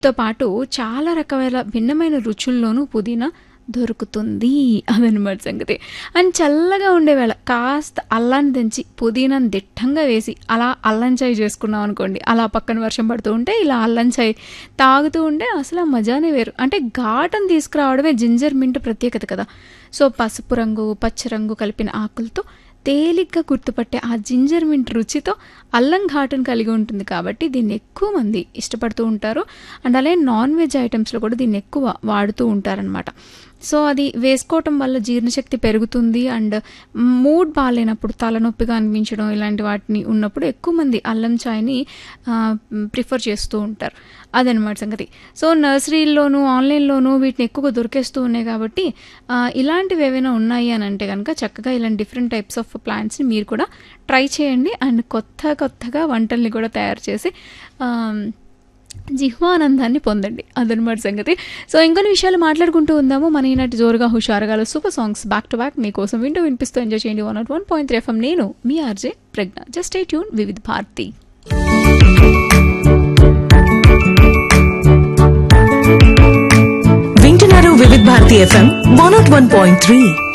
తో పాటు చాలా రకమైన భిన్నమైన రుచుల్లోనూ పుదీనా దొరుకుతుంది అదనమాట సంగతి అండ్ చల్లగా ఉండేవేళ కాస్త అల్లాన్ని దంచి పుదీనాను దిట్టంగా వేసి అలా అల్లం చాయ్ చేసుకున్నాం అనుకోండి అలా పక్కన వర్షం పడుతూ ఉంటే ఇలా అల్లం చాయ్ తాగుతూ ఉంటే అసలు ఆ మజానే వేరు అంటే ఘాటం తీసుకురావడమే జింజర్ మింట్ ప్రత్యేకత కదా సో పసుపు రంగు పచ్చ రంగు కలిపిన ఆకులతో తేలిగ్గా గుర్తుపట్టే ఆ జింజర్ మింట్ రుచితో అల్లం ఘాటును కలిగి ఉంటుంది కాబట్టి దీన్ని ఎక్కువ మంది ఇష్టపడుతూ ఉంటారు అండ్ అలాగే నాన్ వెజ్ ఐటమ్స్లో కూడా దీన్ని ఎక్కువ వాడుతూ ఉంటారనమాట సో అది వేసుకోవటం వల్ల జీర్ణశక్తి పెరుగుతుంది అండ్ మూడ్ బాగాలేనప్పుడు తలనొప్పిగా అనిపించడం ఇలాంటి వాటిని ఉన్నప్పుడు ఎక్కువ మంది అల్లం చాయ్ని ప్రిఫర్ చేస్తూ ఉంటారు అదనమాట సంగతి సో నర్సరీల్లోనూ ఆన్లైన్లోనూ వీటిని ఎక్కువగా దొరికేస్తూ ఉన్నాయి కాబట్టి ఆ, ఇలాంటివి ఏవైనా ఉన్నాయి అని అంటే కనుక చక్కగా ఇలాంటి డిఫరెంట్ టైప్స్ ఆఫ్ ప్లాంట్స్ని మీరు కూడా ట్రై చేయండి అండ్ కొత్త కొత్తగా వంటల్ని కూడా తయారు చేసి ఆ, జిహ్వానందాన్ని పొందండి అదనమాట సంగతి సో ఇంకొన్ని విషయాలు మాట్లాడుకుంటూ ఉందాము మన ఈనాటి జోరుగా హుషారుగా super songs back to back మీకోసం వింటూ వినిపిస్తూ ఎంజాయ్ చేయండి one nought one point three FM నేను మీ RJ Pragna just a tune Vividh Bharati వింటున్నారు Vividh Bharati FM one nought one point three